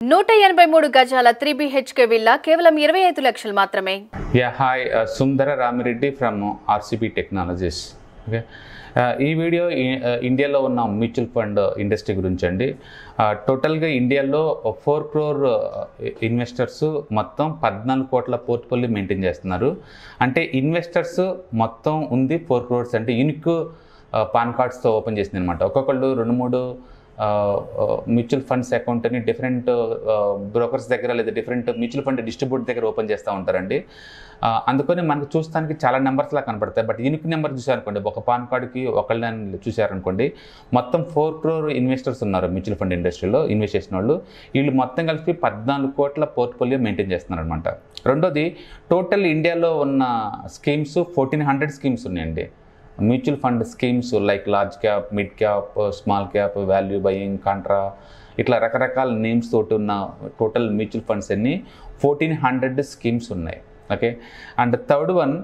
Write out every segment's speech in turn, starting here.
నూట ఎనభై మూడు గజాల త్రీ బిహెచ్కే విల్లా కేవలం ఇరవై ఐదు లక్షలు మాత్రమే yeah hi Sundara Ramireddy from RCB technologies okay ఈ వీడియో ఈ- uh, ఇండియాలో ఉన్న మ్యూచువల్ ఫండ్ ఇండస్ట్రీ గురించి అండి టోటల్గా ఇండియాలో ఫోర్ క్రోర్ ఇన్వెస్టర్స్ మొత్తం పద్నాలుగు కోట్ల పోర్ట్ఫోలియో మెయింటైన్ చేస్తున్నారు అంటే ఇన్వెస్టర్స్ మొత్తం ఉంది ఫోర్ క్రోర్స్ అంటే యూనిక్ పాన్ కార్డ్స్తో ఓపెన్ చేసింది అనమాట ఒక్కొక్కళ్ళు రెండు మూడు మ్యూచువల్ ఫండ్స్ అకౌంట్ అని డిఫరెంట్ బ్రోకర్స్ దగ్గర లేదా డిఫరెంట్ మ్యూచువల్ ఫండ్ డిస్ట్రిబ్యూట్ దగ్గర ఓపెన్ చేస్తూ ఉంటారండి ఆ, అందుకని మనకు చూస్తానికి చాలా నెంబర్స్ లా కనపడతాయి బట్ యూనిక్ నెంబర్ చూసారనుకోండి ఒక పాన్ కార్డుకి ఒకళ్ళని చూసారనుకోండి మొత్తం ఫోర్ క్రోర్ ఇన్వెస్టర్స్ ఉన్నారు మ్యూచువల్ ఫండ్ ఇండస్ట్రీలో ఇన్వెస్ట్ చేసిన వాళ్ళు వీళ్ళు మొత్తం కలిపి పద్నాలుగు కోట్ల పోర్ట్ఫోలియో మెయింటైన్ చేస్తున్నారు అనమాట రెండోది టోటల్ ఇండియాలో ఉన్న స్కీమ్స్ ఫోర్టీన్ హండ్రెడ్ స్కీమ్స్ ఉన్నాయండి mutual fund schemes like large cap mid cap small cap value buying contra ఇట్లా రకరకాల నేమ్స్ తోటి ఉన్న టోటల్ మ్యూచువల్ ఫండ్స్ అన్ని ఫోర్టీన్ హండ్రెడ్ స్కీమ్స్ ఉన్నాయి ఓకే అండ్ థర్డ్ వన్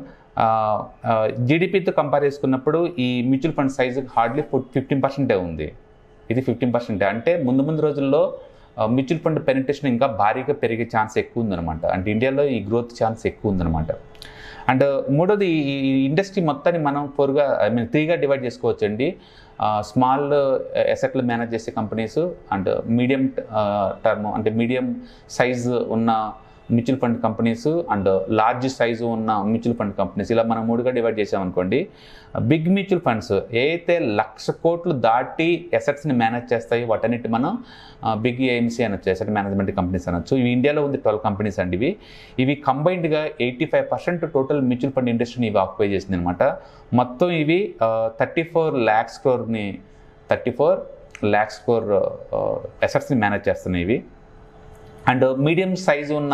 జీడిపితో కంపేర్ చేసుకున్నప్పుడు ఈ mutual fund size hardly fifteen పర్సెంటే ఉంది ఇది ఫిఫ్టీన్ పర్సెంటే అంటే ముందు ముందు రోజుల్లో మ్యూచువల్ ఫండ్ పెనిటేషన్ ఇంకా భారీగా పెరిగే ఛాన్స్ ఎక్కువ ఉందన్నమాట అంటే ఇండియాలో ఈ గ్రోత్ ఛాన్స్ ఎక్కువ ఉందన్నమాట అండ్ మూడోది ఈ ఈ ఇండస్ట్రీ మొత్తాన్ని మనం ఫోర్గా ఐ మీన్ త్రీగా డివైడ్ చేసుకోవచ్చు అండి స్మాల్ ఎసెట్లు మేనేజ్ చేసే కంపెనీస్ అండ్ మీడియం టర్మ్ అంటే మీడియం సైజ్ ఉన్న mutual fund companies and large size ఉన్న మ్యూచువల్ ఫండ్ కంపెనీస్ ఇలా మనం మూడుగా డివైడ్ చేసామనుకోండి బిగ్ మ్యూచువల్ ఫండ్స్ ఏదైతే లక్ష కోట్లు దాటి ఎసెట్స్ని మేనేజ్ చేస్తాయో వాటన్నిటి మనం బిగ్ ఏఎంసీ అనొచ్చు ఎసెట్ మేనేజ్మెంట్ కంపెనీస్ అనొచ్చు ఇవి ఇండియాలో ఉంది ట్వెల్వ్ కంపెనీస్ అండి ఇవి ఇవి కంబైన్డ్గా eighty five percent total mutual fund ఇండస్ట్రీని ఇవి ఆక్యుపై చేసింది అనమాట మొత్తం ఇవి థర్టీ ఫోర్ ల్యాక్స్ క్రోర్ని థర్టీ ఫోర్ ల్యాక్స్ క్రోర్ ఎసెట్స్ని మేనేజ్ చేస్తున్నాయి ఇవి అండ్ మీడియం సైజు ఉన్న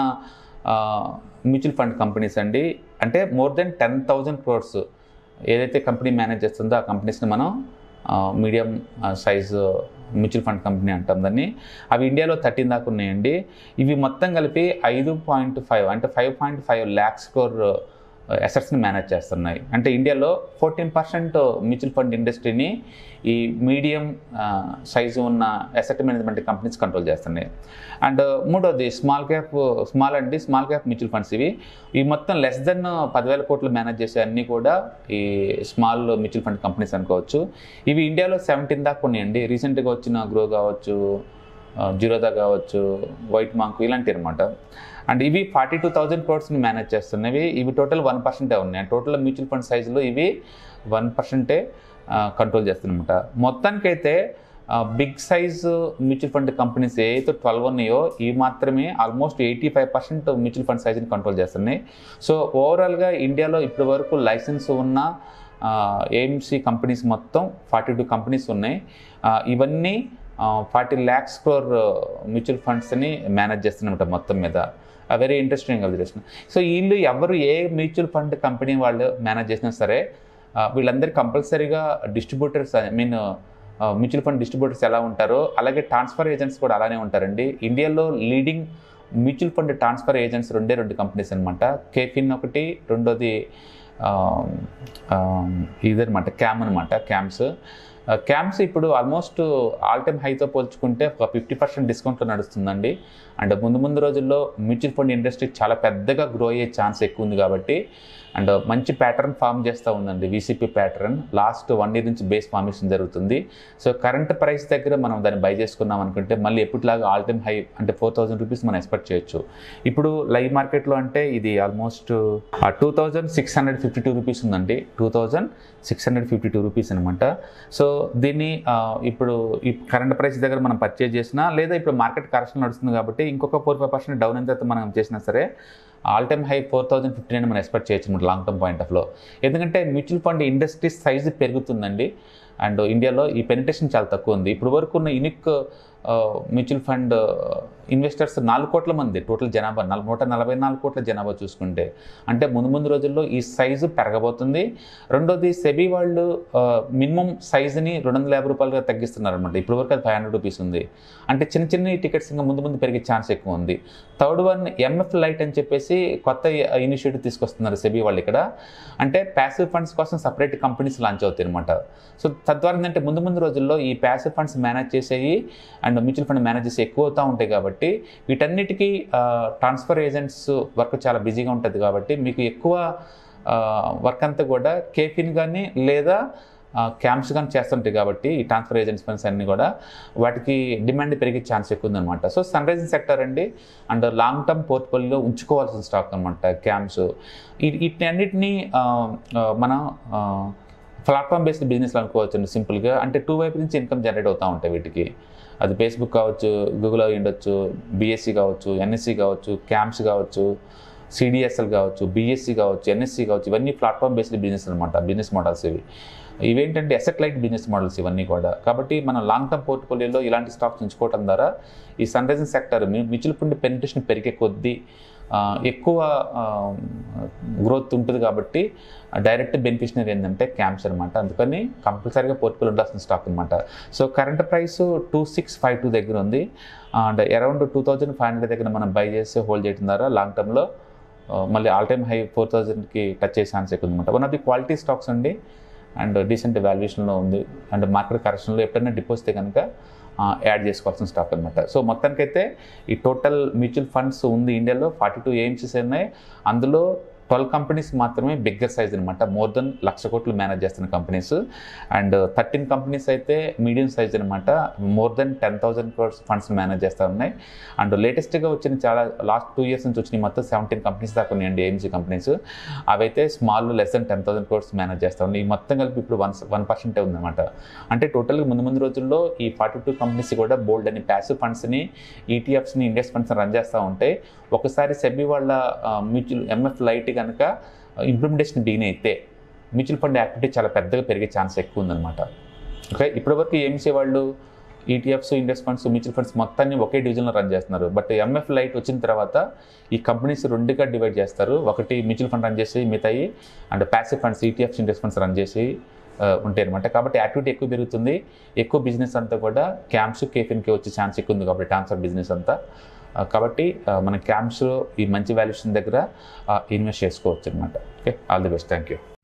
మ్యూచువల్ ఫండ్ కంపెనీస్ అండి అంటే more than ten thousand crores ఏదైతే కంపెనీ మేనేజ్ చేస్తుందో ఆ కంపెనీస్ని మనం medium size mutual fund company అంటాం దాన్ని అవి ఇండియాలో థర్టీన్ దాకా ఉన్నాయండి ఇవి మొత్తం కలిపి ఐదు పాయింట్ ఫైవ్ అంటే five point five lakhs crore అసెట్స్ని మేనేజ్ చేస్తున్నాయి అంటే ఇండియాలో ఫోర్టీన్ పర్సెంట్ మ్యూచువల్ ఫండ్ ఇండస్ట్రీని ఈ మీడియం సైజు ఉన్న అసెట్ మేనేజ్మెంట్ కంపెనీస్ కంట్రోల్ చేస్తున్నాయి అండ్ మూడోది స్మాల్ క్యాప్ స్మాల్ అండి స్మాల్ క్యాప్ మ్యూచువల్ ఫండ్స్ ఇవి ఈ మొత్తం లెస్ దెన్ పదివేల కోట్లు మేనేజ్ చేసే అన్నీ కూడా ఈ స్మాల్ మ్యూచువల్ ఫండ్ కంపెనీస్ అనుకోవచ్చు ఇవి ఇండియాలో సెవెంటీన్ దాకా ఉన్నాయండి రీసెంట్గా వచ్చిన గ్రో కావచ్చు జీరోదా కావచ్చు వైట్ మాంక్ ఇలాంటివి అనమాట అండ్ ఇవి ఫార్టీ టూ థౌజండ్ క్రోడ్స్ని మేనేజ్ చేస్తున్నవి ఇవి టోటల్ వన్ పర్సెంటే ఉన్నాయి టోటల్ మ్యూచువల్ ఫండ్ సైజులో ఇవి వన్ పర్సెంటే కంట్రోల్ చేస్తున్నమాట మొత్తానికైతే big size mutual fund companies ఏవైతే ట్వెల్వ్ ఉన్నాయో ఇవి మాత్రమే almost eighty five percent mutual fund సైజ్ని కంట్రోల్ చేస్తున్నాయి సో ఓవరాల్గా ఇండియాలో ఇప్పటి వరకు లైసెన్స్ ఉన్న ఏఎంసీ కంపెనీస్ మొత్తం ఫార్టీ టూ కంపెనీస్ ఉన్నాయి ఆ, ఇవన్నీ ఫార్టీ ల్యాక్స్ క్రోర్ మ్యూచువల్ ఫండ్స్ని మేనేజ్ చేస్తున్నమాట మొత్తం మీద వెరీ ఇంట్రెస్టింగ్ అబ్జర్వేషన్ సో వీళ్ళు ఎవరు ఏ మ్యూచువల్ ఫండ్ కంపెనీ వాళ్ళు మేనేజ్ చేసినా సరే ఆ, వీళ్ళందరూ కంపల్సరీగా distributors I mean mutual fund distributors ఎలా ఉంటారో అలాగే ట్రాన్స్ఫర్ ఏజెంట్స్ కూడా అలానే ఉంటారండి ఇండియాలో leading mutual fund transfer agents రెండే రెండు కంపెనీస్ అనమాట కేఫిన్ ఒకటి రెండోది ఆ, ఆ, ఇదనమాట క్యామ్ అనమాట క్యామ్స్ క్యామ్స్ ఇప్పుడు ఆల్మోస్ట్ ఆల్ టైమ్ హైతో పోల్చుకుంటే ఒక ఫిఫ్టీ పర్సెంట్ డిస్కౌంట్లో నడుస్తుందండి అండ్ ముందు ముందు రోజుల్లో మ్యూచువల్ ఫండ్ ఇండస్ట్రీ చాలా పెద్దగా గ్రో అయ్యే ఛాన్స్ ఎక్కువ ఉంది కాబట్టి అండ్ మంచి ప్యాటర్న్ ఫామ్ చేస్తూ ఉందండి VCP pattern last one year నుంచి బేస్ ఫార్మేషన్ జరుగుతుంది సో కరెంట్ ప్రైస్ దగ్గర మనం దాన్ని బై చేసుకున్నాం అనుకుంటే మళ్ళీ ఎప్పటిలాగా ఆల్ టైమ్ హై అంటే ఫోర్ థౌసండ్ రూపీస్ మనం ఎక్స్పెక్ట్ చేయొచ్చు ఇప్పుడు లైవ్ మార్కెట్లో అంటే ఇది almost two thousand six hundred fifty two rupees ఉందండి two thousand six hundred fifty two rupees అనమాట సో దీన్ని ఆ, ఇప్పుడు ఈ కరెంట్ ప్రైస్ దగ్గర మనం పర్చేజ్ చేసినా లేదా ఇప్పుడు మార్కెట్ కరెక్షన్ నడుస్తుంది కాబట్టి ఇంకొక ఫోర్ ఫైవ్ పర్సెంట్ డౌన్ అయిన తర్వాత మనం చేసినా సరే all time high four thousand fifteen అని మనం ఎక్స్పెక్ట్ చేయొచ్చు అనమాట లాంగ్ టర్మ్ పాయింట్ ఆఫ్లో ఎందుకంటే మ్యూచువల్ ఫండ్ ఇండస్ట్రీ సైజు పెరుగుతుందండి అండ్ ఇండియాలో ఈ పెనిటేషన్ చాలా తక్కువ ఉంది ఇప్పుడు వరకు ఉన్న యూనిక్ మ్యూచువల్ ఫండ్ ఇన్వెస్టర్స్ నాలుగు కోట్ల మంది టోటల్ జనాభా నల నూట నలభై నాలుగు కోట్ల జనాభా చూసుకుంటే అంటే ముందు ముందు రోజుల్లో ఈ సైజు పెరగబోతుంది రెండోది సెబీ వాళ్ళు మినిమం సైజుని రెండు వందల యాభై రూపాయలుగా తగ్గిస్తున్నారు అనమాట ఇప్పుడు వరకు అది ఫైవ్ హండ్రెడ్ రూపీస్ ఉంది అంటే చిన్న చిన్న టికెట్స్ ఇంకా ముందు ముందు పెరిగే ఛాన్స్ ఎక్కువ ఉంది థర్డ్ వన్ ఎంఎఫ్ లైట్ అని చెప్పేసి కొత్త ఇనిషియేటివ్ తీసుకొస్తున్నారు సెబీ వాళ్ళు ఇక్కడ అంటే ప్యాసివ్ ఫండ్స్ కోసం సపరేట్ కంపెనీస్ లాంచ్ అవుతాయి అనమాట సో తద్వారా ఏంటంటే ముందు ముందు రోజుల్లో ఈ ప్యాసివ్ ఫండ్స్ మేనేజ్ చేసేవి and and mutual fund managers ఎక్కువ అవుతూ ఉంటాయి కాబట్టి వీటన్నిటికీ ట్రాన్స్ఫర్ ఏజెంట్స్ వర్క్ చాలా బిజీగా ఉంటుంది కాబట్టి మీకు ఎక్కువ వర్క్ అంతా కూడా కేఫిన్ కానీ లేదా క్యాంప్స్ కానీ చేస్తుంటాయి కాబట్టి ఈ ట్రాన్స్ఫర్ ఏజెంట్స్ ఫండ్స్ అన్నీ కూడా వాటికి డిమాండ్ పెరిగే ఛాన్స్ ఎక్కువ ఉందన్నమాట సో సన్ రైజింగ్ సెక్టర్ అండి అండ్ లాంగ్ టర్మ్ పోర్ట్ఫోలియోలో ఉంచుకోవాల్సిన స్టాక్ అనమాట క్యాంప్స్ వీటిని అన్నిటినీ ఆ, ఆ, మనం ప్లాట్ఫామ్ బేస్డ్ బిజినెస్ అనుకోవచ్చు సింపుల్గా అంటే టూ వైపు నుంచి ఇన్కమ్ జనరేట్ అవుతూ ఉంటాయి వీటికి అది ఫేస్బుక్ కావచ్చు గూగుల్ అయి ఉండొచ్చు బీఎస్సీ కావచ్చు ఎన్ఎస్సి కావచ్చు క్యాంప్స్ కావచ్చు సిడిఎస్ఎల్ కావచ్చు బీఎస్సీ కావచ్చు ఎన్ఎస్సి కావచ్చు ఇవన్నీ ప్లాట్ఫామ్ బేస్డ్ బిజినెస్ అనమాట బిజినెస్ మోడల్స్ ఇవి ఇవేంటంటే అసెట్ లైట్ బిజినెస్ మోడల్స్ ఇవన్నీ కూడా కాబట్టి మనం లాంగ్ టర్మ్ పోర్ట్ఫోలియోలో ఇలాంటి స్టాక్స్ ఉంచుకోవడం ద్వారా ఈ sun rising sector mutual fund penetration పెరిగే కొద్దీ ఆ, ఎక్కువ గ్రోత్ ఉంటుంది కాబట్టి డైరెక్ట్ బెనిఫిషనరీ ఏంటంటే క్యాంప్స్ అనమాట అందుకని కంపల్సరీగా పోర్ట్ఫోలియో ఉండాల్సిన స్టాక్ అనమాట so current price two six five two దగ్గర ఉంది and around two thousand five hundred దగ్గర మనం బై చేసి హోల్డ్ చేయడం ద్వారా లాంగ్ టర్మ్లో మళ్ళీ ఆల్ టైమ్ హై ఫోర్ థౌజండ్కి టచ్ చేసే ఛాన్స్ ఎక్కువ అనమాట one of the quality stocks అండి అండ్ డీసెంట్ వాల్యుయేషన్లో ఉంది అండ్ మార్కెట్ కరెక్షన్లో ఎప్పుడైనా డిపోజిట్ కనుక యాడ్ చేసుకోవాల్సిన స్టాక్ అనమాట సో మొత్తానికైతే ఈ టోటల్ మ్యూచువల్ ఫండ్స్ ఉంది ఇండియాలో ఫార్టీ టూ ఏఎంసీస్ ఉన్నాయి అందులో ట్వెల్వ్ కంపెనీస్ మాత్రమే బిగ్గర్ సైజ్ అనమాట మోర్ దెన్ లక్ష కోట్లు మేనేజ్ చేస్తున్న కంపెనీస్ అండ్ థర్టీన్ కంపెనీస్ అయితే మీడియం సైజ్ అనమాట more than ten thousand crores funds manage చేస్తూ ఉన్నాయి అండ్ లేటెస్ట్గా వచ్చిన చాలా లాస్ట్ టూ ఇయర్స్ నుంచి వచ్చిన మొత్తం సెవెంటీన్ కంపెనీస్ దాకా ఉన్నాయండి ఏఎంసీ కంపెనీస్ అవైతే small less than ten thousand crores manage చేస్తూ ఉన్నాయి ఈ మొత్తం కలిపి ఇప్పుడు వన్ వన్ పర్సెంటే ఉందన్నమాట అంటే టోటల్గా ముందు ముందు రోజుల్లో ఈ ఫార్టీ టూ కంపెనీస్ కూడా బోల్డ్ అని ప్యాసివ్ ఫండ్స్ని ఈటీఎఫ్స్ని ఇండెక్స్ ఫండ్స్ని రన్ చేస్తూ ఉంటే ఒకసారి సెబీ వాళ్ళ మ్యూచువల్ ఎంఎఫ్ లైట్ కనుక ఇంప్లిమెంటేషన్ బిగిన్ అయితే మ్యూచువల్ ఫండ్ యాక్టివిటీ చాలా పెద్దగా పెరిగే ఛాన్స్ ఎక్కువ ఉందన్నమాట ఓకే ఇప్పటివరకు ఏఎంసీ వాళ్ళు ETFs index funds mutual funds మొత్తాన్ని ఒకే డివిజన్లో రన్ చేస్తున్నారు బట్ ఎంఎఫ్ లైట్ వచ్చిన తర్వాత ఈ కంపెనీస్ రెండుగా డివైడ్ చేస్తారు ఒకటి మ్యూచువల్ ఫండ్ రన్ చేసి మిగతాయి and passive funds ETFs index funds run చేసి ఆ, ఉంటాయి అనమాట కాబట్టి యాక్టివిటీ ఎక్కువ పెరుగుతుంది ఎక్కువ బిజినెస్ అంతా కూడా క్యాంప్స్ కేఫిన్కి వచ్చే ఛాన్స్ ఎక్కువ ఉంది కాబట్టి ట్రాన్స్ఫర్ బిజినెస్ అంతా ఆ, కాబట్టి ఆ, మన క్యాంప్స్లో ఈ మంచి వాల్యుయేషన్ దగ్గర ఇన్వెస్ట్ చేసుకోవచ్చు అనమాట okay all the best thank you